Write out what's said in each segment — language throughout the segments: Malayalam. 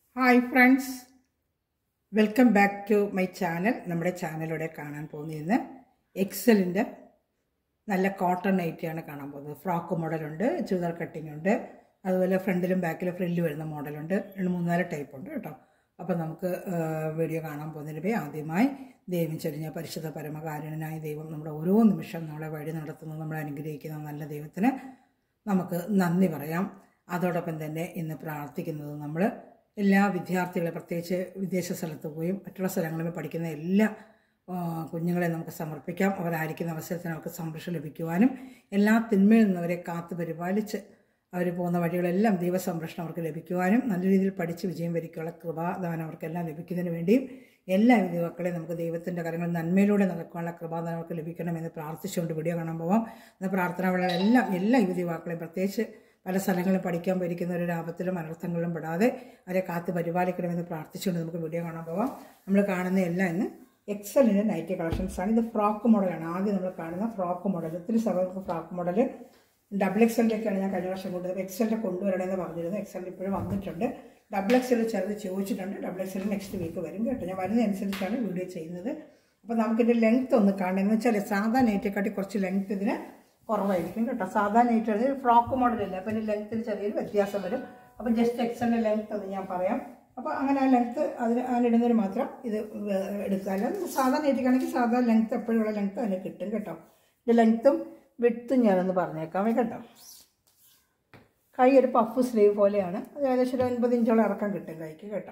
Hi friends welcome back to my channel നമ്മുടെ ചാനലിലൂടെ കാണാൻ പോകുന്നത് എക്സലിൻ്റെ നല്ല കോട്ടൺ നൈറ്റിയാണ് കാണാൻ പോകുന്നത് ഫ്രോക്ക് മോഡലുണ്ട് ചുരിദാർ കട്ടിംഗ് ഉണ്ട് അതുപോലെ ഫ്രണ്ടിലും ബാക്കിലും ഫ്രില്ല് വരുന്ന മോഡലുണ്ട് രണ്ട് മൂന്നാല് ടൈപ്പ് ഉണ്ട് കേട്ടോ അപ്പോൾ നമുക്ക് വീഡിയോ കാണാൻ പോകുന്നതിന് പോയി ആദ്യമായി ദൈവം ചൊരിഞ്ഞ പരിശുദ്ധ പരമകാരുണനായ ദൈവം നമ്മുടെ ഓരോ നിമിഷം നമ്മളെ വഴി നടത്തുന്നത് നമ്മളെ അനുഗ്രഹിക്കുന്ന നല്ല ദൈവത്തിന് നമുക്ക് നന്ദി പറയാം അതോടൊപ്പം തന്നെ ഇന്ന് പ്രാർത്ഥിക്കുന്നത് നമ്മൾ എല്ലാ വിദ്യാർത്ഥികളെ പ്രത്യേകിച്ച് വിദേശ സ്ഥലത്ത് പോയും മറ്റുള്ള സ്ഥലങ്ങളിൽ പഠിക്കുന്ന എല്ലാ ആ, കുഞ്ഞുങ്ങളെ നമുക്ക് സമർപ്പിക്കാം അവരായിരിക്കുന്ന അവസരത്തിന് അവർക്ക് സംരക്ഷണം ലഭിക്കുവാനും എല്ലാ തിന്മയിൽ നിന്ന് അവരെ കാത്തു പരിപാലിച്ച് അവർ പോകുന്ന വഴികളെല്ലാം ദൈവസംരക്ഷണം അവർക്ക് ലഭിക്കുവാനും നല്ല രീതിയിൽ പഠിച്ച് വിജയം വരിക്കാനുള്ള കൃപാദാനം അവർക്കെല്ലാം ലഭിക്കുന്നതിന് വേണ്ടിയും എല്ലാ വിധിമക്കളെയും നമുക്ക് ദൈവത്തിൻ്റെ കാര്യങ്ങൾ നന്മയിലൂടെ നടക്കാനുള്ള കൃപാദാനം അവർക്ക് ലഭിക്കണമെന്ന് പ്രാർത്ഥിച്ചുകൊണ്ട് വീഡിയോ കാണാൻ പോവാം എന്ന പ്രാർത്ഥന എല്ലാം എല്ലാ യുവതിവാക്കളെയും പ്രത്യേകിച്ച് പല സ്ഥലങ്ങളിൽ പഠിക്കാൻ പോയിരിക്കുന്ന ഒരു ആപത്തിലും അനർത്ഥങ്ങളിലും പെടാതെ അവരെ കാത്ത് പരിപാലിക്കണമെന്ന് പ്രാർത്ഥിച്ചുകൊണ്ട് നമുക്ക് വീഡിയോ കാണാൻ പോവാം നമ്മൾ കാണുന്ന എല്ലാം ഇന്ന് എക്സലിൻ്റെ നൈറ്റി കളക്ഷൻസ് ആണ് ഇത് ഫ്രോക്ക് മോഡലാണ് ആദ്യം നമ്മൾ കാണുന്ന ഫ്രോക്ക് മോഡൽ ഒത്തിരി സഹോദരർക്ക് ഫ്രോക്ക് മോഡൽ ഡബിൾ എക്സലിൻ്റെയൊക്കെയാണ് ഞാൻ കഴിഞ്ഞ വർഷം കൊണ്ടുവന്നത് എക്സലിൻ്റെ കൊണ്ടുവരണമെന്ന് പറഞ്ഞിരുന്നു എക്സലിൽ ഇപ്പോഴും വന്നിട്ടുണ്ട് ഡബിൾ എക്സൽ ചിലത് ചോദിച്ചിട്ടുണ്ട് ഡബിൾ എക്സൽ നെക്സ്റ്റ് വീക്ക് വരും കേട്ടോ ഞാൻ വരുന്നതനുസരിച്ചാണ് വീഡിയോ ചെയ്യുന്നത് അപ്പോൾ നമുക്കിൻ്റെ ലെങ്ത് ഒന്ന് കാണണം എന്ന് വെച്ചാൽ സാധാ നെയ്റ്റെക്കാട്ടി കുറച്ച് ലെങ്ത് ഇതിന് കുറവായിരിക്കും കേട്ടോ സാധാ നെയ്റ്റ് ആണ് ഫ്രോക്ക് മോഡലല്ല അപ്പോൾ ഇതിൻ്റെ ലെങ്ത്തിൽ ചെറിയൊരു വ്യത്യാസം വരും അപ്പം ജസ്റ്റ് എക്സലിൻ്റെ ലെങ്ത് ഒന്ന് ഞാൻ പറയാം അപ്പോൾ അങ്ങനെ ആ ലെങ്ത്ത് അതിന് അതിനിടുന്നതിന് മാത്രം ഇത് വേ- എടുക്കുക അല്ലാതെ സാധാ നെയ്റ്റിക്കാണെങ്കിൽ സാധാ ലെങ്ത്ത് എപ്പോഴുള്ള ലെങ്ത്ത് അതിന് കിട്ടും കേട്ടോ ഇത് ലെങ്ത്തും വിട്ടും ഞാനൊന്ന് പറഞ്ഞേക്കാം കേട്ടോ കൈ ഒരു പഫ് സ്ലീവ് പോലെയാണ് അത് ഏകദേശം ഒരു ഒൻപത് ഇഞ്ചോളം ഇറക്കം കിട്ടും കൈക്ക് കേട്ടോ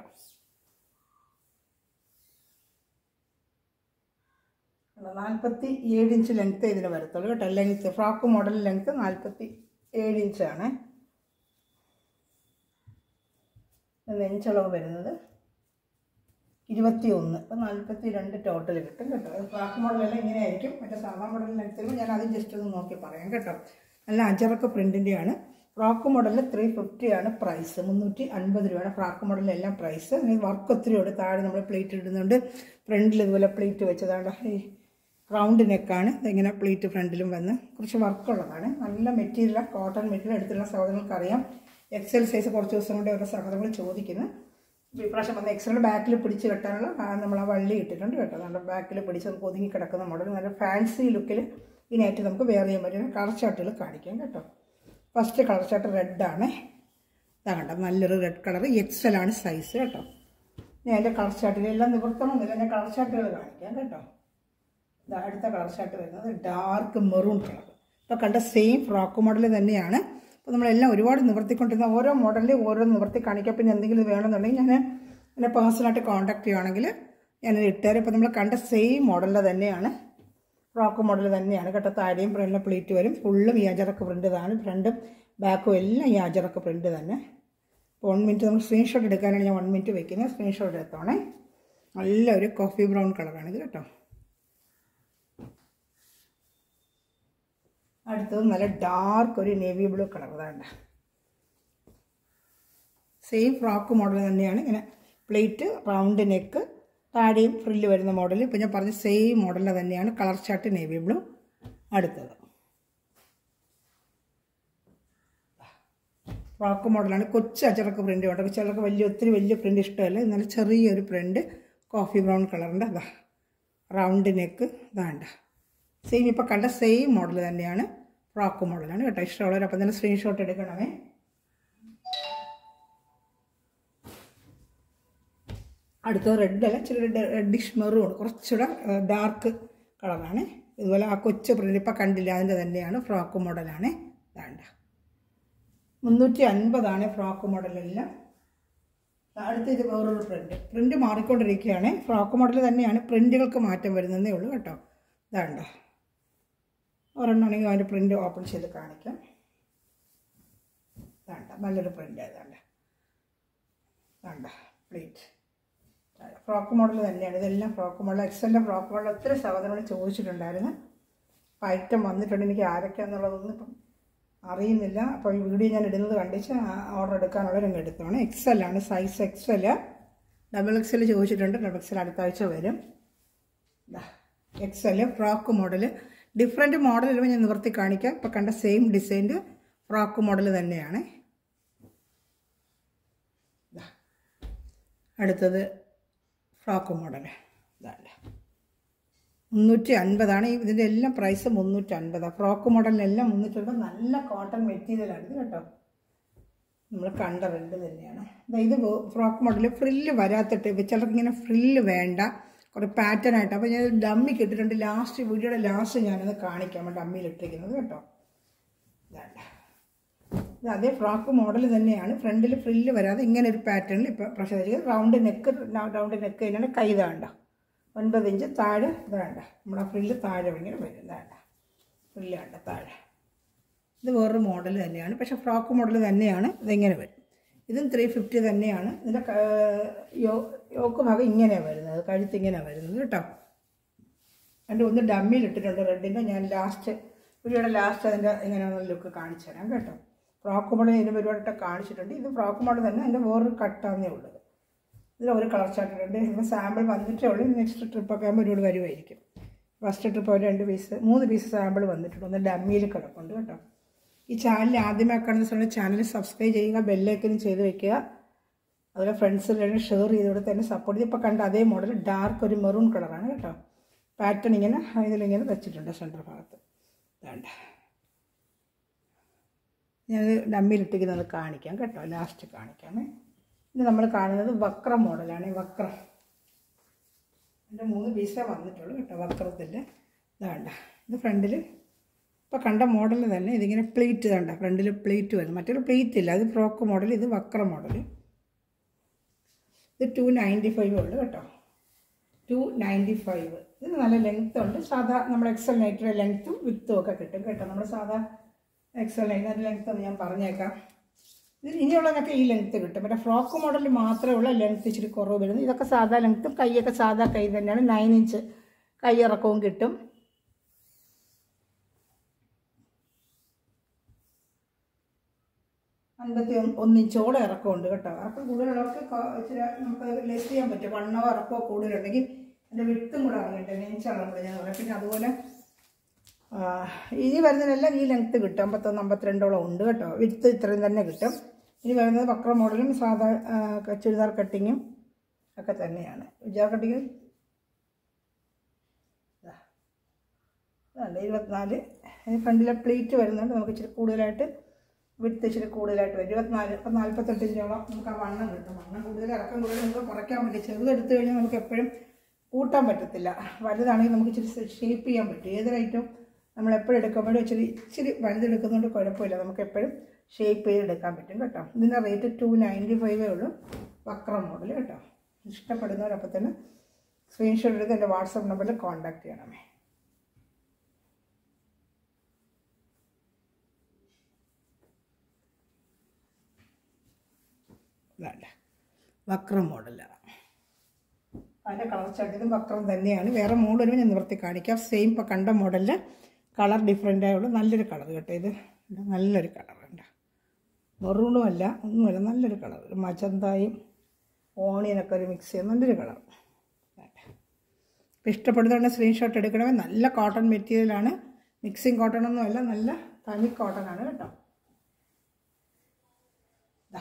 നാൽപ്പത്തി ഏഴ് ഇഞ്ച് ലെങ്ത്ത് ഇതിന് വരത്തുള്ളൂ കേട്ടോ ലെങ്ത്ത് ഫ്രോക്ക് മോഡൽ ലെങ്ത്ത് നാൽപ്പത്തി ഏഴ് ഇഞ്ചാണ് നെഞ്ചളവ് വരുന്നത് ഇരുപത്തി ഒന്ന് അപ്പം നാൽപ്പത്തി രണ്ട് ടോട്ടൽ കിട്ടും കേട്ടോ ഫ്രോക്ക് മോഡലെല്ലാം ഇങ്ങനെ ആയിരിക്കും മറ്റേ സാധാ മോഡൽ ലെങ്ത്തിൽ ഞാൻ ആദ്യം ജസ്റ്റ് ഒന്ന് നോക്കി പറയാം കേട്ടോ നല്ല അജറക്ക് പ്രിൻറ്റിൻ്റെയാണ് ഫ്രോക്ക് മോഡലിൽ ത്രീ ഫിഫ്റ്റി ആണ് പ്രൈസ് മുന്നൂറ്റി അൻപത് രൂപയാണ് ഫ്രോക്ക് മോഡലിലെല്ലാം പ്രൈസ് വർക്ക് ഒത്തിരി ഉണ്ട് താഴെ നമ്മൾ പ്ലേറ്റ് ഇടുന്നുണ്ട് ഫ്രണ്ടിൽ ഇതുപോലെ പ്ലേറ്റ് വെച്ചതാണ് ഈ റൗണ്ട് നെക്കാണ് ഇങ്ങനെ പ്ലേറ്റ് ഫ്രണ്ടിലും വന്ന് കുറച്ച് വർക്കുള്ളതാണ് നല്ല മെറ്റീരിയൽ കോട്ടൺ മെറ്റീരിയൽ എടുത്തുള്ള സഹോദരങ്ങൾക്ക് അറിയാം എക്സൽ സൈസ് കുറച്ച് ദിവസം കൊണ്ട് ഓരോ സഹോദരങ്ങൾ ചോദിക്കുന്നു ഇപ്പോൾ ഇപ്രാവശ്യം വന്ന എക്സലിൻ്റെ ബാക്കിൽ പിടിച്ച് കെട്ടാനുള്ള ആ, നമ്മൾ ആ വള്ളി ഇട്ടിട്ടുണ്ട് കേട്ടോ നല്ല ബാക്കിൽ പിടിച്ച് നമുക്ക് ഒതുങ്ങി കിടക്കുന്ന മോഡൽ നല്ല ഫാൻസി ലുക്കിൽ ഇതിനായിട്ട് നമുക്ക് വേറെ ചെയ്യാൻ പറ്റുന്ന കളർ ചാർട്ടുകൾ കാണിക്കാം കേട്ടോ ഫസ്റ്റ് കളർ ചാർട്ട് റെഡാണ് ഇതാ കണ്ടോ നല്ലൊരു റെഡ് കളർ എക്സലാണ് സൈസ് കേട്ടോ ഞാൻ എൻ്റെ കളർ ചാർട്ടിൽ എല്ലാം നിവർത്തണമെന്നില്ല ഞാൻ കളർ ചാർട്ടുകൾ കാണിക്കാം കേട്ടോ ഇതാ അടുത്ത കളർ ഷർട്ട് വരുന്നത് ഡാർക്ക് മെറൂൺ കളർ ഇപ്പോൾ കണ്ട സെയിം ഫ്രോക്ക് മോഡൽ തന്നെയാണ് അപ്പോൾ നമ്മളെല്ലാം ഒരുപാട് നിവർത്തിക്കൊണ്ടിരുന്ന ഓരോ മോഡലിൽ ഓരോ നിവർത്തി കാണിക്കാം പിന്നെ എന്തെങ്കിലും ഇത് വേണമെന്നുണ്ടെങ്കിൽ ഞാൻ എന്നെ പേഴ്സണലായിട്ട് കോൺടാക്ട് ചെയ്യുകയാണെങ്കിൽ ഞാനത് ഇട്ടുതരാം ഇപ്പോൾ നമ്മൾ കണ്ട സെയിം മോഡലിൽ തന്നെയാണ് ഫ്രോക്ക് മോഡൽ തന്നെയാണ് കേട്ടോ താഴെയും ഫ്രണ്ടിലും പ്ലീറ്റ് വരും ഫുള്ളും ഈ അജറക്ക് പ്രിൻ്റ് ഇതാണ് ഫ്രണ്ടും ബാക്കും എല്ലാം ഈ അജറക്ക് പ്രിൻ്റ് തന്നെ അപ്പോൾ വൺ മിനിറ്റ് നമ്മൾ സ്ക്രീൻഷോട്ട് എടുക്കാനാണ് ഞാൻ വൺ മിനിറ്റ് വെക്കുന്നത് സ്ക്രീൻഷോട്ട് എടുത്തോണേ നല്ലൊരു കോഫി ബ്രൗൺ കളറാണിത് കേട്ടോ അടുത്തത് നല്ല ഡാർക്ക് ഒരു നേവി ബ്ലൂ കളർ വേണ്ട സെയിം ഫ്രോക്ക് മോഡൽ തന്നെയാണ് ഇങ്ങനെ പ്ലേറ്റ് റൗണ്ട് നെക്ക് താഴെയും ഫ്രില്ല് വരുന്ന മോഡൽ ഇപ്പം ഞാൻ പറഞ്ഞ സെയിം മോഡലിൽ തന്നെയാണ് കളർ ചാർട്ട് നേവി ബ്ലൂ അടുത്തത് ഫ്രോക്ക് മോഡലാണ് കൊച്ചു അച്ചടക്ക പ്രിൻ്റ് ഉണ്ട് ചിലർക്ക് വലിയ ഒത്തിരി വലിയ പ്രിൻ്റ് ഇഷ്ടമല്ല എന്നാലും ചെറിയൊരു പ്രിൻ്റ് കോഫി ബ്രൗൺ കളറിൻ്റെ അതാ റൗണ്ട് നെക്ക് ഇതാണ്ട സെയിം ഇപ്പോൾ കണ്ട സെയിം മോഡൽ തന്നെയാണ് ഫ്രോക്ക് മോഡലാണ് കേട്ടോ ഇഷ്ടമുള്ളവർ അപ്പം തന്നെ സ്ക്രീൻഷോട്ട് എടുക്കണമേ അടുത്തത് റെഡ് അല്ല ഇച്ചിരി റെഡ് റെഡിഷ് മെറൂൺ കുറച്ചുകൂടെ ഡാർക്ക് കളറാണ് ഇതുപോലെ ആ കൊച്ചു പ്രിൻ്റ് ഇപ്പം കണ്ടില്ല അതിൻ്റെ തന്നെയാണ് ഫ്രോക്ക് മോഡലാണ് വേണ്ട മുന്നൂറ്റി അൻപതാണ് ഫ്രോക്ക് മോഡലെല്ലാം അടുത്ത ഇത് വേറൊരു പ്രിൻ്റ് പ്രിൻ്റ് മാറിക്കൊണ്ടിരിക്കുകയാണ് ഫ്രോക്ക് മോഡൽ തന്നെയാണ് പ്രിൻ്റുകൾക്ക് മാറ്റം വരുന്നതേ ഉള്ളൂ കേട്ടോ ഇതാണ്ട ഒരെണ്ണമാണെങ്കിൽ അതിൻ്റെ പ്രിൻ്റ് ഓപ്പൺ ചെയ്ത് കാണിക്കാം വേണ്ട നല്ലൊരു പ്രിൻ്റ് ഏതാണ്ട വേണ്ട പ്ലേറ്റ് ഫ്രോക്ക് മോഡൽ തന്നെയാണ് ഇതെല്ലാം ഫ്രോക്ക് മോഡൽ എക്സലിൻ്റെ ഫ്രോക്ക് മോഡൽ ഒത്തിരി സഹോദരങ്ങൾ ചോദിച്ചിട്ടുണ്ടായിരുന്നു അപ്പോൾ ഐറ്റം വന്നിട്ടുണ്ട് എനിക്ക് ആരൊക്കെയാണെന്നുള്ളതൊന്നും ഇപ്പം അറിയുന്നില്ല അപ്പോൾ ഈ വീഡിയോ ഞാൻ ഇടുന്നത് കണ്ടിച്ച് ഓർഡർ എടുക്കാനുള്ള രംഗം എടുത്തോണം എക്സൽ ആണ് സൈസ് എക്സൽ ഡബിൾ എക്സൽ ചോദിച്ചിട്ടുണ്ട് ഡബിൾ എക്സൽ അടുത്ത ആഴ്ച വരും XL frock model different model വരുമ്പോൾ ഞാൻ നിവർത്തി കാണിക്കാം ഇപ്പോൾ കണ്ട സെയിം ഡിസൈൻ്റെ ഫ്രോക്ക് മോഡൽ തന്നെയാണ് അടുത്തത് ഫ്രോക്ക് മോഡൽ ഇതല്ല മുന്നൂറ്റി അൻപതാണ് ഈ ഇതിൻ്റെ എല്ലാം പ്രൈസ് മുന്നൂറ്റി അൻപതാണ് ഫ്രോക്ക് മോഡലിനെല്ലാം മുന്നൂറ്റി അൻപത് നല്ല കോട്ടൺ മെറ്റീരിയലാണ് ഇത് കേട്ടോ നമ്മൾ കണ്ട റെഡ് തന്നെയാണ് ദാ ഇത് ഫ്രോക്ക് മോഡൽ ഫ്രില്ല് വരാത്തിട്ട് ചിലർക്ക് ഇങ്ങനെ ഫ്രില്ല് വേണ്ട കുറേ പാറ്റേൺ ആയിട്ട് അപ്പോൾ ഞാൻ ഡമ്മിക്ക് ഇട്ടിട്ടുണ്ട് ലാസ്റ്റ് വീഡിയോയുടെ ലാസ്റ്റ് ഞാനത് കാണിക്കാം ഡമ്മിയിൽ ഇട്ടിരിക്കുന്നത് കേട്ടോ ഇതാണ്ട ഇത് അതേ ഫ്രോക്ക് മോഡൽ തന്നെയാണ് ഫ്രണ്ടിൽ ഫ്രില്ല് വരാതെ ഇങ്ങനെ ഒരു പാറ്റേണിൽ ഇപ്പോൾ പ്രഷർ ചെയ്ത് റൗണ്ട് നെക്ക് റൗണ്ട് നെക്ക് തന്നെയാണ് കൈ ഇതാണ്ട ഒൻപത് ഇഞ്ച് താഴെ ഇതാണ്ട നമ്മുടെ ഫ്രില്ല് താഴെ ഇങ്ങനെ വരും ഇതാണ്ട ഫ്രില്ല് വേണ്ട താഴെ ഇത് വേറൊരു മോഡൽ തന്നെയാണ് പക്ഷേ ഫ്രോക്ക് മോഡൽ തന്നെയാണ് ഇതിങ്ങനെ വരും ഇതും ത്രീ ഫിഫ്റ്റി തന്നെയാണ് ഇതിൻ്റെ ക- യോ യോക്ക് ഭാഗം ഇങ്ങനെയാണ് വരുന്നത് കഴുത്ത് ഇങ്ങനെയാണ് വരുന്നത് കേട്ടോ എൻ്റെ ഒന്ന് ഡമ്മിയിൽ ഇട്ടിട്ടുണ്ട് റെഡിൻ്റെ ഞാൻ ലാസ്റ്റ് വീഡിയോയുടെ ലാസ്റ്റ് അതിൻ്റെ ഇങ്ങനെയുള്ള ലുക്ക് കാണിച്ചു തരാം കേട്ടോ ഫ്രോക്ക് മോഡൽ ഇതിന് പരിപാടിയിട്ട് കാണിച്ചിട്ടുണ്ട് ഇത് ഫ്രോക്ക് മോഡൽ തന്നെ അതിൻ്റെ വേറൊരു കട്ടാന്നേ ഉള്ളത് ഇതിൽ ഒരു കളർ ചാർട്ടിട്ടുണ്ട് ഇതിന് സാമ്പിൾ വന്നിട്ടേ ഉള്ളൂ നെക്സ്റ്റ് ട്രിപ്പൊക്കെ ആകുമ്പോൾ ഒരുപാട് വരുമായിരിക്കും ഫസ്റ്റ് ട്രിപ്പ് ഒരു രണ്ട് പീസ് മൂന്ന് പീസ് സാമ്പിൾ വന്നിട്ടുണ്ട് ഒന്ന് ഡമ്മിയിൽ കിടപ്പുണ്ട് കേട്ടോ ഈ ചാനൽ ആദ്യമായി കാണുന്ന സമയത്ത് ചാനൽ സബ്സ്ക്രൈബ് ചെയ്യുക ബെല്ലൈക്കനും ചെയ്ത് വെക്കുക അതുപോലെ ഫ്രണ്ട്സിലെല്ലാം ഷെയർ ചെയ്തുകൊണ്ട് തന്നെ സപ്പോർട്ട് ചെയ്ത് ഇപ്പോൾ കണ്ട അതേ മോഡൽ ഡാർക്ക് ഒരു മെറൂൺ കളറാണ് കേട്ടോ പാറ്റേൺ ഇങ്ങനെ ഇതിലിങ്ങനെ വെച്ചിട്ടുണ്ട് സെൻറ്റർ ഭാഗത്ത് വേണ്ട ഞാനത് ഡമ്മിയിലിട്ടിരിക്കുന്നത് കാണിക്കാം കേട്ടോ ലാസ്റ്റ് കാണിക്കാമേ ഇത് നമ്മൾ കാണുന്നത് വക്ര മോഡലാണ് വക്രം എൻ്റെ മൂന്ന് പീസേ വന്നിട്ടുള്ളൂ കേട്ടോ വക്രത്തിൻ്റെ ഇതാണ്ട ഇത് ഫ്രണ്ടിൽ ഇപ്പോൾ കണ്ട മോഡൽ തന്നെ ഇതിങ്ങനെ പ്ലേറ്റ് കണ്ട ഫ്രണ്ടിൽ പ്ലേറ്റ് വരും മറ്റൊരു പ്ലേറ്റ് ഇല്ല അത് ഫ്രോക്ക് മോഡൽ ഇത് വക്ര മോഡൽ ഇത് ടു നയൻറ്റി ഫൈവ് ഉള്ളു കേട്ടോ ടു നയൻറ്റി ഫൈവ് ഇത് നല്ല ലെങ്ത് ഉണ്ട് സാധാ നമ്മുടെ എക്സൽ നൈറ്റിയുടെ ലെങ്ത്തും വിത്തും ഒക്കെ കിട്ടും കേട്ടോ നമ്മുടെ സാധാ എക്സൽ നൈറ്റ് അതിൻ്റെ ലെങ്ത് ഒന്ന് ഞാൻ പറഞ്ഞേക്കാം ഇത് ഇനിയുള്ളതൊക്കെ ഈ ലെങ്ത്ത് കിട്ടും മറ്റേ ഫ്രോക്ക് മോഡലിൽ മാത്രമേ ഉള്ള ലെങ്ത്ത് ഇച്ചിരി കുറവ് വരുന്നത് ഇതൊക്കെ സാധാ ലെങ്ത്തും കൈയൊക്കെ സാധാ കൈ തന്നെയാണ് നയൻ ഇഞ്ച് കൈയിറക്കവും കിട്ടും അൻപത്തി ഒന്ന് ഒന്നിഞ്ചോളം ഇറക്കമുണ്ട് കേട്ടോ ഇറക്കം കൂടുതലുള്ളവർക്ക് കൊ- ഇച്ചിരി നമുക്ക് ലെസ് ചെയ്യാൻ പറ്റും വണ്ണോ ഇറക്കമോ കൂടുതലുണ്ടെങ്കിൽ അതിൻ്റെ വിട്ടും കൂടെ അറിയട്ടെ നെഞ്ചാണ് നമ്മൾ ഞാൻ പറയാം പിന്നെ അതുപോലെ ആ, ഇനി വരുന്നതിനെല്ലാം ഈ ലെങ്ത്ത് കിട്ടും അമ്പത്തൊന്ന് അമ്പത്തിരണ്ടോളം ഉണ്ട് കേട്ടോ വിത്ത് ഇത്രയും തന്നെ കിട്ടും ഇനി വരുന്നത് വക്ര മോഡലും സാധാ ആ, ക- ചുരിദാർ കട്ടിങ്ങും ഒക്കെ തന്നെയാണ് ചുരിദാർ കട്ടിങ് അല്ല ഇരുപത്തിനാല് അതിന് ഫ്രണ്ടിലെ പ്ലേറ്റ് വരുന്നുണ്ട് നമുക്ക് ഇച്ചിരി കൂടുതലായിട്ട് വിട്ട് ഇച്ചിരി കൂടുതലായിട്ട് വരും ഇരുപത്തിനാല് ഇപ്പം നാൽപ്പത്തെട്ട് ഇഞ്ചോളം നമുക്ക് ആ വണ്ണം കിട്ടും വണ്ണം കൂടുതൽ ഇറക്കം കൂടുതൽ നമുക്ക് കുറയ്ക്കാൻ പറ്റും ചെറുതെടുത്ത് കഴിഞ്ഞാൽ നമുക്ക് എപ്പോഴും കൂട്ടാൻ പറ്റത്തില്ല വലുതാണെങ്കിൽ നമുക്ക് ഇച്ചിരി ഷേപ്പ് ചെയ്യാൻ പറ്റും ഏതൊരൈറ്റം നമ്മൾ എപ്പോഴും എടുക്കുമ്പോഴും ഇച്ചിരി ഇച്ചിരി വലുതെടുക്കുന്നതുകൊണ്ട് കുഴപ്പമില്ല നമുക്ക് എപ്പോഴും ഷേപ്പ് ചെയ്തെടുക്കാൻ പറ്റും കേട്ടോ ഇതിൻ്റെ റേറ്റ് ടു നയൻറ്റി ഫൈവേ ഉള്ളൂ വക്രം മോഡൽ കേട്ടോ ഇഷ്ടപ്പെടുന്നവരപ്പോൾ തന്നെ സ്ക്രീൻഷോട്ട് എടുത്ത് എൻ്റെ വാട്സപ്പ് നമ്പറിൽ കോൺടാക്ട് ചെയ്യണമേ വേണ്ട വക്രം മോഡലാണ് അതിൻ്റെ കളർ ചാർട്ട് ഇതും വക്രം തന്നെയാണ് വേറെ മോഡൽ വരുമ്പോൾ ഞാൻ നിവർത്തി കാണിക്കാം സെയിം ഇപ്പോൾ കണ്ട മോഡലിൽ കളർ ഡിഫറെൻ്റ് ആയുള്ളൂ നല്ലൊരു കളർ കേട്ടോ ഇത് ഇത് നല്ലൊരു കളറുണ്ട് മെറൂണും അല്ല ഒന്നുമല്ല നല്ലൊരു കളർ ഒരു മജന്തായും ഓണിയനൊക്കെ ഒരു മിക്സ് ചെയ്ത് നല്ലൊരു കളർ ഇപ്പം ഇഷ്ടപ്പെടുന്നതുകൊണ്ട് സ്ക്രീൻഷോട്ട് എടുക്കണമേ നല്ല കോട്ടൺ മെറ്റീരിയലാണ് മിക്സിങ് കോട്ടൺ ഒന്നും അല്ല നല്ല തനി കോട്ടൺ ആണ് കേട്ടോ ദാ.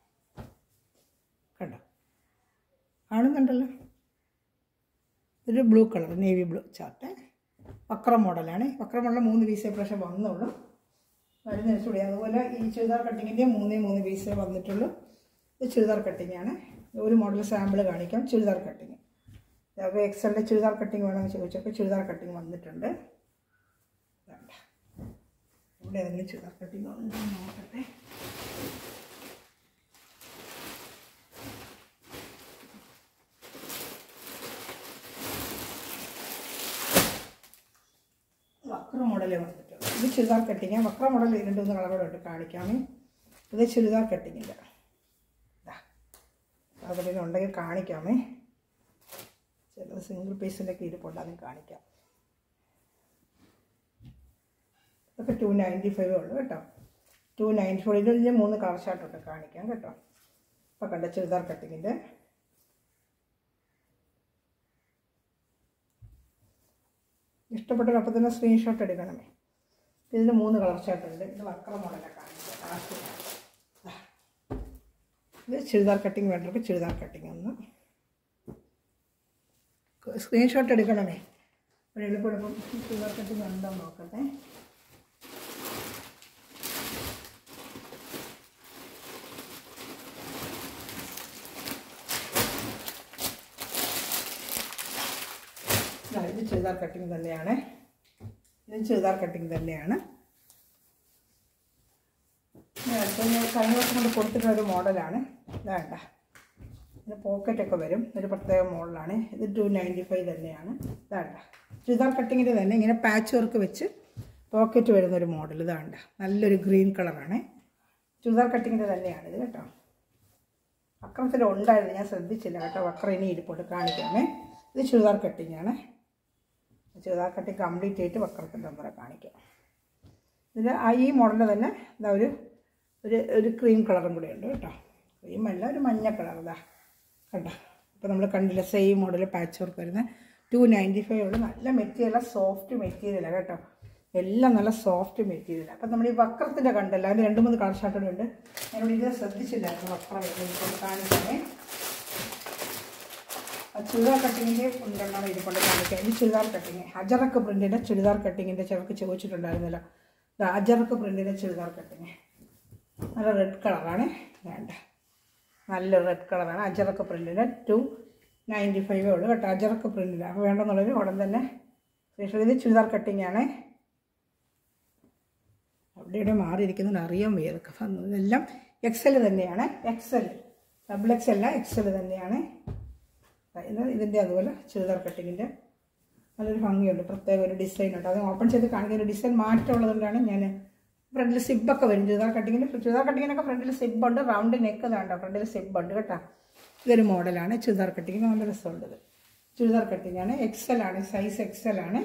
കണ്ടോ കാണുന്നുണ്ടല്ലോ ഇതൊരു blue colour navy blue chart വക്ര മോഡലാണ് വക്ര മോഡൽ മൂന്ന് പീസേ പ്രാവശ്യം വന്നുള്ളൂ വരുന്നതിനൂടെ അതുപോലെ ഈ ചുരിദാർ കട്ടിങ്ങിൻ്റെ മൂന്നേ മൂന്ന് പീസേ വന്നിട്ടുള്ളൂ ഇത് ചുരിദാർ കട്ടിങ്ങാണ് ഒരു മോഡൽ സാമ്പിൾ കാണിക്കാം ചുരിദാർ കട്ടിങ് അപ്പോൾ എക്സലിൻ്റെ ചുരിദാർ കട്ടിങ് വേണമെന്ന് ചോദിച്ചപ്പോൾ ചുരിദാർ കട്ടിങ് വന്നിട്ടുണ്ട് വേണ്ട ഇവിടെ ഏതെങ്കിലും ചുരിദാർ കട്ടിങ് ഉണ്ടോ എന്ന് നോക്കട്ടെ വക്ര മോഡലേ വന്നിട്ടുള്ളൂ ഇത് ചുരിദാർ കട്ടിങ് വക്ര മോഡൽ രണ്ട് മൂന്ന് കളറോടെ ഉണ്ട് കാണിക്കാമേ ഇത് ചുരിദാർ കട്ടിങ്ങിൻ്റെ അതുപോലെ ഉണ്ടെങ്കിൽ കാണിക്കാമേ ചിലത് സിംഗിൾ പീസിൻ്റെ ഒക്കെ ഇരിപ്പുണ്ട് അതും കാണിക്കാം ഇതൊക്കെ ടു നയൻറ്റി ഫൈവ് ഉള്ളൂ കേട്ടോ ടു നയൻറ്റി ഫൈവ് ഇതിൽ മൂന്ന് കളർ ഷാർട്ടുണ്ട് കാണിക്കാം കേട്ടോ ഇപ്പോൾ കണ്ട ചുരിദാർ കട്ടിങ്ങിൻ്റെ ഇഷ്ടപ്പെട്ടവർ അപ്പോൾ തന്നെ സ്ക്രീൻഷോട്ട് എടുക്കണമേ ഇതിന് മൂന്ന് കളർ ഷർട്ടുണ്ട് ഇത് വക്ര മോഡലാണ് കാണിക്കുക ലാസ്റ്റ് ഇത് ചുരിദാർ കട്ടിങ് വേണ്ടവർക്ക് ചുരിദാർ കട്ടിങ് ഒന്ന് സ്ക്രീൻഷോട്ട് എടുക്കണമേ ഒരു എളുപ്പം എളുപ്പം ചുരിദാർ കട്ടിങ് ഉണ്ടോ എന്ന് നോക്കട്ടെ ദാ ഇത് ചുരിദാർ കട്ടിങ് തന്നെയാണ് ഇത് ചുരിദാർ കട്ടിങ് തന്നെയാണ് അടുത്ത ഞാൻ കഴിഞ്ഞ വർഷം കൊണ്ട് കൊടുത്തിട്ടുള്ള ഒരു മോഡലാണ് ഇതാണ്ട ഇതിന് പോക്കറ്റൊക്കെ വരും ഒരു പ്രത്യേക മോഡലാണ് ഇത് ടു നയൻറ്റി ഫൈവ് തന്നെയാണ് ഇതാണ്ട ചുരിദാർ കട്ടിങ്ങിൻ്റെ തന്നെ ഇങ്ങനെ പാച്ച് വർക്ക് വെച്ച് പോക്കറ്റ് വരുന്ന ഒരു മോഡൽ ഇതാണ്ട നല്ലൊരു ഗ്രീൻ കളറാണ് ചുരിദാർ കട്ടിങ്ങിൻ്റെ തന്നെയാണ് ഇത് കേട്ടോ വക്രത്തിൽ ഉണ്ടായിരുന്നു ഞാൻ ശ്രദ്ധിച്ചില്ല കേട്ടോ വക്രം ഇനി ഇരിപ്പുണ്ട് കാണിക്കാമേ ഇത് ചുരിദാർ കട്ടിങ്ങാണ് ചുരിദാർ കട്ടിങ് കംപ്ലീറ്റ് ആയിട്ട് വക്രത്തിൻ്റെ നമ്പറെ കാണിക്കാം ഇതിൽ ആ ഈ മോഡലിൽ തന്നെ ഇതാ ഒരു ഒരു ഒരു ക്രീം കളറും കൂടെ ഉണ്ട് കേട്ടോ ക്രീം അല്ല ഒരു മഞ്ഞ കളർ ഇതാ കണ്ടോ ഇപ്പോൾ നമ്മൾ കണ്ടില്ല സെയിം മോഡൽ പാച്ച് വർക്ക് വരുന്ന ടു നയൻറ്റി ഫൈവ് ഉള്ളു നല്ല മെറ്റീരിയലാണ് സോഫ്റ്റ് മെറ്റീരിയലാണ് കേട്ടോ എല്ലാം നല്ല സോഫ്റ്റ് മെറ്റീരിയലാണ് അപ്പം നമ്മൾ ഈ വക്രത്തിൻ്റെ കണ്ടല്ലോ അതിന് രണ്ട് മൂന്ന് കളർ ഷർട്ടുകൾ ഉണ്ട് ഞാനിവിടെ ഇത് ശ്രദ്ധിച്ചില്ലായിരുന്നു വക്രം ഇരിക്കൊണ്ട് കാണിക്കാനേ ആ ചുരിദാർ കട്ടിങ്ങിൻ്റെ ഉണ്ടെന്നാണ് ഇരിക്കൊണ്ട് കാണിക്കുക ഇത് ചുരിദാർ കട്ടിങ് അജറക്ക് പ്രിൻറ്റിൻ്റെ ചുരിദാർ കട്ടിങ്ങിൻ്റെ ചിലർക്ക് ചോദിച്ചിട്ടുണ്ടായിരുന്നല്ലോ ഇത് അജറക്ക് പ്രിൻറ്റിൻ്റെ ചുരിദാർ കട്ടിങ് നല്ല റെഡ് കളറാണ് വേണ്ട നല്ല റെഡ് കളറാണ് അജറക്ക് പ്രിൻറ്റിന് ടു നയൻറ്റി ഫൈവേ ഉള്ളൂ കേട്ടോ അജറക്ക് പ്രിൻറ്റിന് അപ്പോൾ വേണ്ടെന്നുള്ളൊരു ഉടൻ തന്നെ സ്പെഷ്യൽ ഇത് ചുരിദാർ കട്ടിങ് ആണ് അവിടെ ഇവിടെ മാറിയിരിക്കുന്നത് അറിയാൻ വയ്യ ഇതൊക്കെ വന്നത് ഇതെല്ലാം എക്സൽ തന്നെയാണ് എക്സൽ ഡബിൾ എക്സ് അല്ല എക്സൽ തന്നെയാണ് ഇത് ഇതിൻ്റെ അതുപോലെ ചുരിദാർ കട്ടിങ്ങിൻ്റെ നല്ലൊരു ഭംഗിയുണ്ട് പ്രത്യേക ഒരു ഡിസൈൻ ഉണ്ട് അത് ഓപ്പൺ ചെയ്ത് കാണിക്കുന്ന ഒരു ഡിസൈൻ മാറ്റമുള്ളതുകൊണ്ടാണ് ഞാൻ ഫ്രണ്ടിൽ സിബൊക്കെ വരും ചുരിദാർ കട്ടിങ്ങിന് ചുരിദാർ കട്ടിങ്ങിനൊക്കെ ഫ്രണ്ടിൽ സിബുണ്ട് റൗണ്ട് നെക്ക് താണ്ടോ ഫ്രണ്ടിൽ സിബുണ്ട് കേട്ടോ ഇതൊരു മോഡലാണ് ചുരിദാർ കട്ടിങ്ങിന് നല്ല രസമുണ്ട് ഇത് ചുരിദാർ കട്ടിങ് ആണ് എക്സൽ ആണ് സൈസ് എക്സൽ ആണ്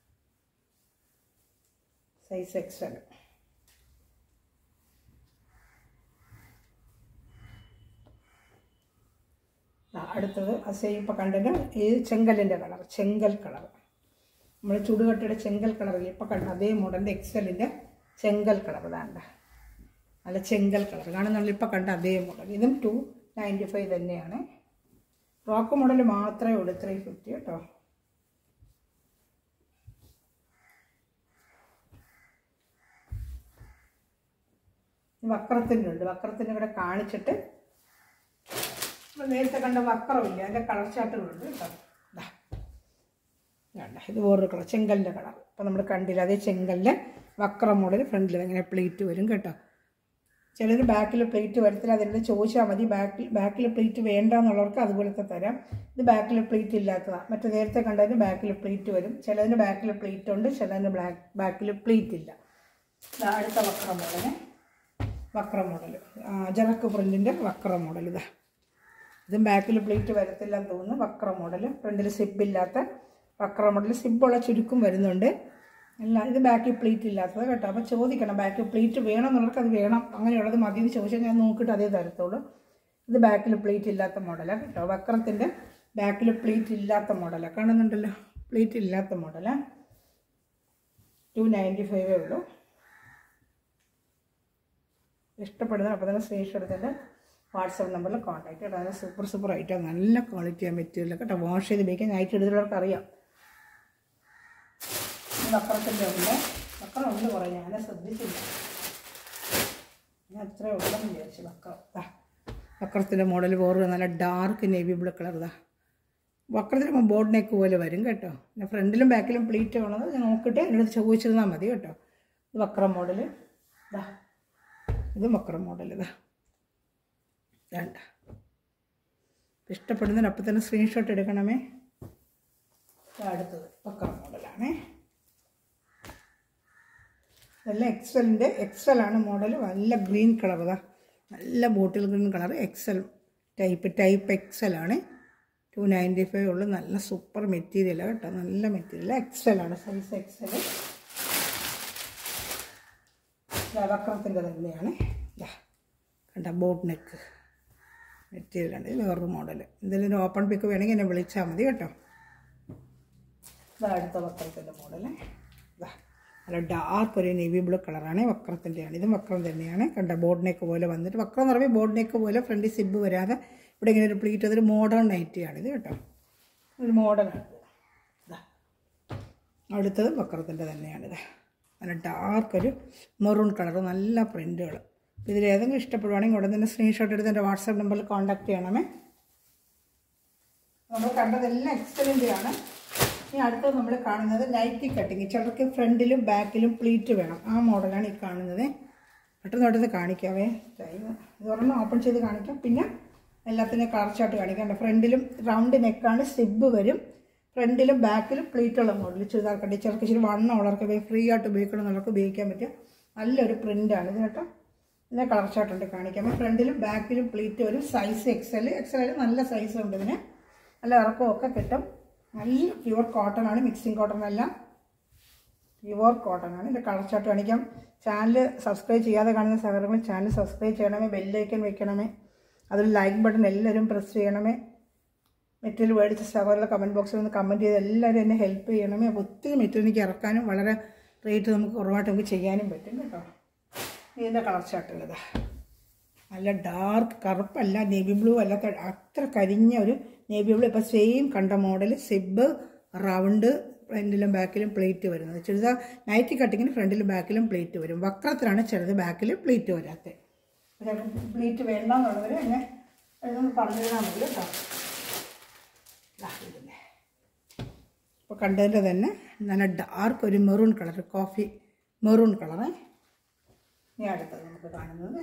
സൈസ് എക്സൽ അടുത്തത് സെയിം ഇപ്പോൾ കണ്ടത് ഇത് ചെങ്കലിൻ്റെ കളർ ചെങ്കൽ കളർ നമ്മൾ ചുടുകട്ടയുടെ ചെങ്കൽ കളറിൽ ഇപ്പോൾ കണ്ട അതേ മോഡലിൻ്റെ എക്സലിൻ്റെ ചെങ്കൽ കളർ ഇതാണ്ട നല്ല ചെങ്കൽ കളർ കാണുന്നുള്ള ഇപ്പോൾ കണ്ട അതേ മോഡൽ ഇതും ടു നയൻറ്റി ഫൈവ് തന്നെയാണ് റോക്ക് മോഡൽ മാത്രമേ ഉള്ളൂ ത്രീ ഫിഫ്റ്റി കേട്ടോ വക്രത്തിൻ്റെ ഉണ്ട് വക്രത്തിൻ്റെ കൂടെ കാണിച്ചിട്ട് നമ്മൾ നേരത്തെ കണ്ട വക്രമില്ല അതിൻ്റെ കളർ ചാർട്ടുകളുണ്ട് കേട്ടോ ദാ. വേണ്ട ഇത് വേറൊരു കളർ ചെങ്കലിൻ്റെ കളർ അപ്പോൾ നമ്മൾ കണ്ടില്ല അതേ ചെങ്കലിൻ്റെ വക്ര മോഡൽ ഫ്രണ്ടിൽ ഇങ്ങനെ പ്ലേറ്റ് വരും കേട്ടോ ചിലർ ബാക്കിൽ പ്ലേറ്റ് വരത്തില്ല അതിൻ്റെ ചോദിച്ചാൽ മതി ബാക്കിൽ ബാക്കിൽ പ്ലേറ്റ് വേണ്ട എന്നുള്ളവർക്ക് അതുപോലത്തെ തരാം ഇത് ബാക്കിൽ പ്ലേറ്റ് ഇല്ലാത്തതാണ് മറ്റേ നേരത്തെ കണ്ടതിന് ബാക്കിൽ പ്ലേറ്റ് വരും ചിലതിന് ബാക്കിൽ പ്ലേറ്റ് ഉണ്ട് ചിലതിന് ബ്ലാക്ക് ബാക്കിൽ പ്ലേറ്റ് ഇല്ല ഇതാ അടുത്ത വക്ര മോഡല് വക്ര മോഡൽ ജറക്ക് പ്രിൻറ്റിൻ്റെ വക്ര മോഡൽ ഇതാ ഇതും ബാക്കിൽ പ്ലേറ്റ് വരത്തില്ല എന്ന് തോന്നുന്നു വക്ര മോഡൽ ഫ്രണ്ടിൽ സിബില്ലാത്ത വക്ര മോഡൽ സിബുള്ള ചുരുക്കം വരുന്നുണ്ട് അല്ല ഇത് ബാക്കിൽ പ്ലേറ്റ് ഇല്ലാത്തത് കേട്ടോ അപ്പോൾ ചോദിക്കണം ബാക്കിൽ പ്ലേറ്റ് വേണം എന്നുള്ളവർക്ക് അത് വേണം അങ്ങനെയുള്ളത് മതി എന്ന് ചോദിച്ചാൽ ഞാൻ നോക്കിയിട്ട് അതേ തരത്തുള്ളൂ ഇത് ബാക്കിൽ പ്ലേറ്റ് ഇല്ലാത്ത മോഡലാണ് കേട്ടോ വക്രത്തിൻ്റെ ബാക്കിൽ പ്ലേറ്റ് ഇല്ലാത്ത മോഡലാണ് കാണുന്നുണ്ടല്ലോ പ്ലേറ്റ് ഇല്ലാത്ത മോഡലാണ് ടു നയൻറ്റി ഫൈവേ ഉള്ളൂ ഇഷ്ടപ്പെടുന്നത് അപ്പോൾ തന്നെ സ്ക്രീൻഷോട്ട് എടുത്തിട്ട് വാട്സപ്പ് നമ്പറിൽ കോൺടാക്ട് ചെയ്യണം അതിന് സൂപ്പർ സൂപ്പർ ഐറ്റം നല്ല ക്വാളിറ്റി മെറ്റീരിയൽ കേട്ടോ വാഷ് ചെയ്ത് ഉപയോഗിക്കാൻ നൈറ്റ് എടുത്തുള്ളവർക്ക് അറിയാം വക്രത്തിൻ്റെ ഉണ്ട് വക്രം ഉണ്ട് കുറേ ഞാൻ ശ്രദ്ധിച്ചില്ല ഞാൻ അത്ര ഉള്ളതെന്ന് വിചാരിച്ചു വക്രം ദാ വക്രത്തിൻ്റെ മോഡൽ വേറൊരു നല്ല ഡാർക്ക് നേവി ബ്ലൂ കളർ ഇതാ വക്രത്തിന് ബോർഡ് നെക്ക് പോലെ വരും കേട്ടോ പിന്നെ ഫ്രണ്ടിലും ബാക്കിലും പ്ലീറ്റ് ഉള്ളത് ഞാൻ നോക്കിയിട്ട് എൻ്റെ അടുത്ത് ചോദിച്ചിരുന്നാൽ മതി കേട്ടോ ഇത് വക്രം മോഡൽ ഇതാ ഇത് വക്രം മോഡൽ ഇതാ വേണ്ട ഇഷ്ടപ്പെടുന്നതിന് അപ്പം തന്നെ സ്ക്രീൻഷോട്ട് എടുക്കണമേ ഇതാ അടുത്തത് വക്രം മോഡലാണേ ഇതെല്ലാം എക്സലിൻ്റെ എക്സലാണ് മോഡൽ നല്ല ഗ്രീൻ കളർ ഇതാ നല്ല bottle green colour XL type type എക്സലാണ് ടു നയൻറ്റി ഫൈവ് ഉള്ളു നല്ല സൂപ്പർ മെറ്റീരിയലാണ് കേട്ടോ നല്ല മെറ്റീരിയൽ എക്സലാണ് സൈസ് എക്സൽ വക്രത്തിൻ്റെ തന്നെയാണ് ഇതാ കണ്ട ബോട്ട് നെക്ക് മെറ്റീരിയലാണ് ഇത് വേറൊരു മോഡൽ എന്തെങ്കിലും ഒരു ഓപ്പൺ പിക്ക് വേണമെങ്കിൽ എന്നെ വിളിച്ചാൽ മതി കേട്ടോ ഇതാ അടുത്ത വക്രത്തിൻ്റെ മോഡൽ ഇതാ നല്ല ഡാർക്ക് ഒരു നേവി ബ്ലൂ കളറാണ് വക്രത്തിൻ്റെയാണ് ഇതും വക്രം തന്നെയാണ് കണ്ട ബോർഡ് നെക്ക് പോലെ വന്നിട്ട് വക്രം എന്ന് പറയുമ്പോൾ ബോർഡ് നെക്ക് പോലെ ഫ്രണ്ടിൽ സിബ് വരാതെ ഇവിടെ ഇങ്ങനെ ഒരു പ്ലീറ്റ് അതൊരു മോഡേൺ നൈറ്റിയാണ് ഇത് കേട്ടോ ഒരു മോഡലാണ് ഇതാ അടുത്തത് വക്രത്തിൻ്റെ തന്നെയാണിത് നല്ല ഡാർക്ക് ഒരു മെറൂൺ കളർ നല്ല പ്രിൻറ്റുകൾ ഇതിൽ ഏതെങ്കിലും ഇഷ്ടപ്പെടുവാണെങ്കിൽ ഉടൻ തന്നെ സ്ക്രീൻഷോട്ട് എടുത്ത് എൻ്റെ വാട്സാപ്പ് നമ്പറിൽ കോൺടാക്ട് ചെയ്യണമേ നമ്മൾ കണ്ടതെല്ലാം എക്സലൻ്റ് ആണ് ഇനി അടുത്തത് നമ്മൾ കാണുന്നത് നൈറ്റി കട്ടിങ് ചിലർക്ക് ഫ്രണ്ടിലും ബാക്കിലും പ്ലീറ്റ് വേണം ആ മോഡലാണ് ഈ കാണുന്നത് പെട്ടെന്ന് പെട്ടെന്ന് കാണിക്കാവേ ടൈം ഇത് ഒരെണ്ണം ഓപ്പൺ ചെയ്ത് കാണിക്കാം പിന്നെ എല്ലാത്തിനും കളർ ചാർട്ട് കാണിക്കാം ഫ്രണ്ടിലും റൗണ്ട് നെക്കാണ് സിബ് വരും ഫ്രണ്ടിലും ബാക്കിലും പ്ലീറ്റുള്ള മോഡൽ ചുരിദാർ കട്ടി ചിലർക്ക് ഇച്ചിരി വണ്ണം ഉള്ളവർക്ക് ഫ്രീ ആയിട്ട് ഉപയോഗിക്കണം എന്നുള്ളവർക്ക് ഉപയോഗിക്കാൻ പറ്റും നല്ലൊരു പ്രിൻ്റാണ് ഇത് കേട്ടോ ഇതിനെ കളർ ചാർട്ട് ഉണ്ട് കാണിക്കാം ഫ്രണ്ടിലും ബാക്കിലും പ്ലീറ്റ് വരും സൈസ് എക്സൽ എക്സൽ നല്ല സൈസ് ഉണ്ട് ഇതിന് നല്ല ഇറക്കമൊക്കെ കിട്ടും നല്ല പ്യുവർ കോട്ടൺ ആണ് മിക്സിങ് കോട്ടൺ അല്ല പ്യുവർ കോട്ടൺ ആണ് ഇതിൻ്റെ കളർ ചാർട്ട് കാണിക്കാം ചാനൽ സബ്സ്ക്രൈബ് ചെയ്യാതെ കാണുന്ന സഹകരണങ്ങൾ ചാനൽ സബ്സ്ക്രൈബ് ചെയ്യണമേ ബെല്ലൈക്കൻ വെക്കണമേ അതിൽ ലൈക്ക് ബട്ടൺ എല്ലാവരും പ്രസ് ചെയ്യണമേ മെറ്റീരിയൽ മേടിച്ച സഹോദരൻ്റെ കമൻറ്റ് ബോക്സിൽ ഒന്ന് കമൻറ്റ് ചെയ്ത് എല്ലാവരും എന്നെ ഹെൽപ്പ് ചെയ്യണമേ അപ്പോൾ ഒത്തിരി മെറ്റീരിയൽ എനിക്ക് ഇറക്കാനും വളരെ റേറ്റ് നമുക്ക് കുറവായിട്ട് നമുക്ക് ചെയ്യാനും പറ്റും കേട്ടോ ഇതിൻ്റെ കളർ ചാർട്ടുള്ളത് നല്ല ഡാർക്ക് കറുപ്പല്ല നേവി ബ്ലൂ അല്ല ക- അത്ര കരിഞ്ഞ ഒരു നേവി ബ്ലൂ ഇപ്പോൾ സെയിം കണ്ട മോഡൽ സിബ് റൗണ്ട് ഫ്രണ്ടിലും ബാക്കിലും പ്ലേറ്റ് വരുന്നത് ചുരിദാർ നൈറ്റി കട്ടിങ്ങിന് ഫ്രണ്ടിലും ബാക്കിലും പ്ലേറ്റ് വരും വക്രത്തിലാണ് ചിലത് ബാക്കിൽ പ്ലേറ്റ് വരാത്തത് പ്ലേറ്റ് വേണ്ടെന്നുള്ളവർ എന്നെ എഴുതുന്ന പറഞ്ഞു തന്നാൽ മതി കേട്ടോ ദാ ഇതില്ലേ. ഇപ്പോൾ കണ്ടതിൻ്റെ തന്നെ നല്ല ഡാർക്ക് ഒരു maroon colour coffee maroon colour ഇനി അടുത്തത് നമുക്ക് കാണുന്നത്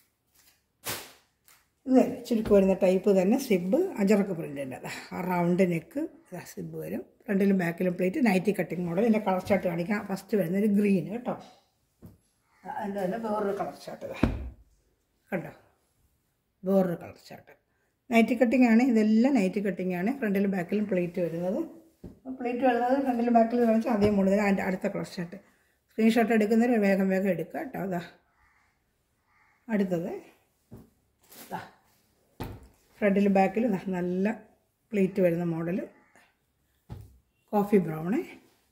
ഇത് തന്നെ ചുരുക്ക് വരുന്ന ടൈപ്പ് തന്നെ സിബ് അജറക്ക് പ്രിൻ്റിൻ്റെ ആ റൗണ്ട് നെക്ക് ഇതാ സിബ് വരും ഫ്രണ്ടിലും ബാക്കിലും പ്ലേറ്റ് നൈറ്റി കട്ടിങ് മോഡൽ ഇതിൻ്റെ കളർ ചാർട്ട് കാണിക്കാം ഫസ്റ്റ് വരുന്ന ഒരു ഗ്രീൻ കേട്ടോ അതിൻ്റെ തന്നെ വേറൊരു കളർ ചാർട്ട് ഇതാ കണ്ടോ വേറൊരു കളർ ചാർട്ട് നൈറ്റി കട്ടിംഗ് ആണ് ഇതെല്ലാം നൈറ്റി കട്ടിംഗ് ആണ് ഫ്രണ്ടിലും ബാക്കിലും പ്ലേറ്റ് വരുന്നത് പ്ലേറ്റ് വരുന്നത് ഫ്രണ്ടിലും ബാക്കിലും കാണിച്ചാൽ അതേ മോഡൽ അതിൻ്റെ അടുത്ത കളർ ചാർട്ട് സ്ക്രീൻഷോട്ട് എടുക്കുന്നവർ വേഗം വേഗം എടുക്കുക കേട്ടോ അതാ അടുത്തത് ദാ ഫ്രണ്ടിലും ബാക്കിലും ദാ നല്ല പ്ലേറ്റ് വരുന്ന മോഡൽ കോഫി ബ്രൗണ്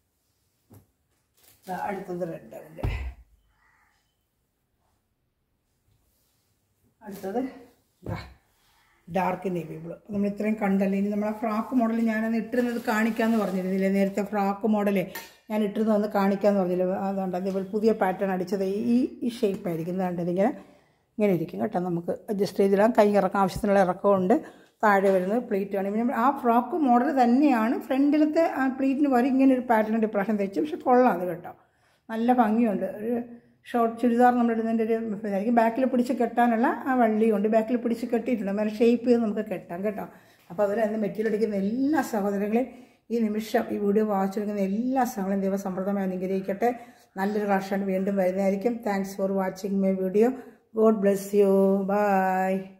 ദാ അടുത്തത് റെഡ് അതിൻ്റെ അടുത്തത് ദാ ഡാർക്ക് നേവി ബ്ലൂ നമ്മൾ ഇത്രയും കണ്ടല്ലേ ഇനി നമ്മളെ ഫ്രാക്ക് മോഡൽ ഞാനന്ന് ഇട്ടിരുന്നത് കാണിക്കാമെന്ന് പറഞ്ഞിരുന്നില്ലേ നേരത്തെ ഫ്രാക്ക് മോഡലേ ഞാൻ ഇട്ടിരുന്നത് ഒന്ന് കാണിക്കാമെന്ന് പറഞ്ഞില്ല അതുകൊണ്ട് അതേപോലെ പുതിയ പാറ്റേൺ അടിച്ചത് ഈ ഈ ഷേപ്പായിരിക്കും അതുകൊണ്ട് ഇതിങ്ങനെ ഇങ്ങനെ ഇരിക്കും കേട്ടോ നമുക്ക് അഡ്ജസ്റ്റ് ചെയ്തിടാം കൈ ഇറക്കാം ആവശ്യത്തിനുള്ള ഇറക്കമുണ്ട് താഴെ വരുന്നത് പ്ലീറ്റ് ആണ് പിന്നെ ആ ഫ്രോക്ക് മോഡൽ തന്നെയാണ് ഫ്രണ്ടിലത്തെ ആ പ്ലീറ്റിന് വരെ ഇങ്ങനെ ഒരു പാറ്റേൺ ഡിപ്രഷൻ തെച്ചു പക്ഷെ കൊള്ളാം അത് കേട്ടോ നല്ല ഭംഗിയുണ്ട് ഒരു ഷോർട്ട് ചുരിദാർ നമ്മൾ ഇടുന്നതിൻ്റെ ഒരു ഇതായിരിക്കും ബാക്കിൽ പിടിച്ച് കെട്ടാനുള്ള ആ വള്ളിയുണ്ട് ബാക്കിൽ പിടിച്ച് കെട്ടിയിട്ടുണ്ട് അങ്ങനെ ഷേപ്പ് ചെയ്ത് നമുക്ക് കെട്ടാം കേട്ടോ അപ്പോൾ അതിൽ അന്ന് മെറ്റീരിയൽ അടിക്കുന്ന എല്ലാ സഹോദരങ്ങളെയും ഈ നിമിഷം ഈ വീഡിയോ വായിച്ചെടുക്കുന്ന എല്ലാ സഹങ്ങളും ദൈവസമ്പ്രദമായി അനുഗ്രഹിക്കട്ടെ നല്ലൊരു കളക്ഷൻ വീണ്ടും വരുന്നതായിരിക്കും thanks for watching my video God bless you by